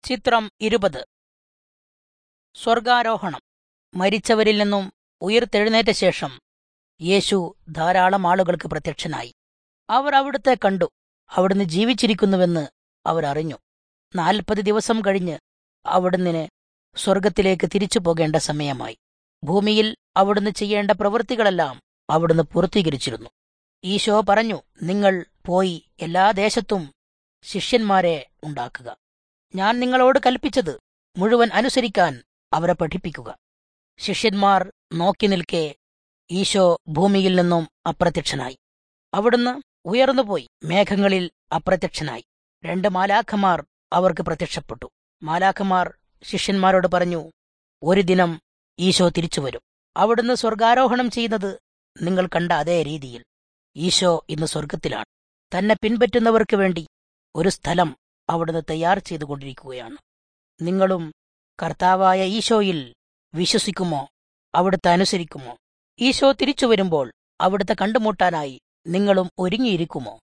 ചിത്രം ഇരുപത് സ്വർഗാരോഹണം മരിച്ചവരിൽ നിന്നും ഉയർത്തെഴുന്നേറ്റ ശേഷം യേശു ധാരാളം ആളുകൾക്ക് പ്രത്യക്ഷനായി അവർ അവിടുത്തെ കണ്ടു അവിടുന്ന് ജീവിച്ചിരിക്കുന്നുവെന്ന് അവർ അറിഞ്ഞു നാൽപ്പത് ദിവസം കഴിഞ്ഞ് അവിടുന്ന് സ്വർഗത്തിലേക്ക് തിരിച്ചു പോകേണ്ട സമയമായി ഭൂമിയിൽ അവിടുന്ന് ചെയ്യേണ്ട പ്രവൃത്തികളെല്ലാം അവിടുന്ന് പൂർത്തീകരിച്ചിരുന്നു ഈശോ പറഞ്ഞു നിങ്ങൾ പോയി എല്ലാ ദേശത്തും ശിഷ്യന്മാരെ ഉണ്ടാക്കുക ഞാൻ നിങ്ങളോട് കൽപ്പിച്ചത് മുഴുവൻ അനുസരിക്കാൻ അവരെ പഠിപ്പിക്കുക ശിഷ്യന്മാർ നോക്കി നിൽക്കെ ഈശോ ഭൂമിയിൽ നിന്നും അപ്രത്യക്ഷനായി അവിടുന്ന് ഉയർന്നുപോയി മേഘങ്ങളിൽ അപ്രത്യക്ഷനായി രണ്ട് മാലാഖമാർ അവർക്ക് പ്രത്യക്ഷപ്പെട്ടു മാലാഖമാർ ശിഷ്യന്മാരോട് പറഞ്ഞു ഒരു ദിനം ഈശോ തിരിച്ചുവരും അവിടുന്ന് സ്വർഗാരോഹണം ചെയ്യുന്നത് നിങ്ങൾ കണ്ട അതേ രീതിയിൽ ഈശോ ഇന്ന് സ്വർഗത്തിലാണ് തന്നെ പിൻപറ്റുന്നവർക്ക് വേണ്ടി ഒരു സ്ഥലം അവിടുന്ന് തയ്യാർ ചെയ്തുകൊണ്ടിരിക്കുകയാണ് നിങ്ങളും കർത്താവായ ഈശോയിൽ വിശ്വസിക്കുമോ അവിടുത്തെ അനുസരിക്കുമോ ഈശോ തിരിച്ചു വരുമ്പോൾ അവിടുത്തെ കണ്ടുമുട്ടാനായി നിങ്ങളും ഒരുങ്ങിയിരിക്കുമോ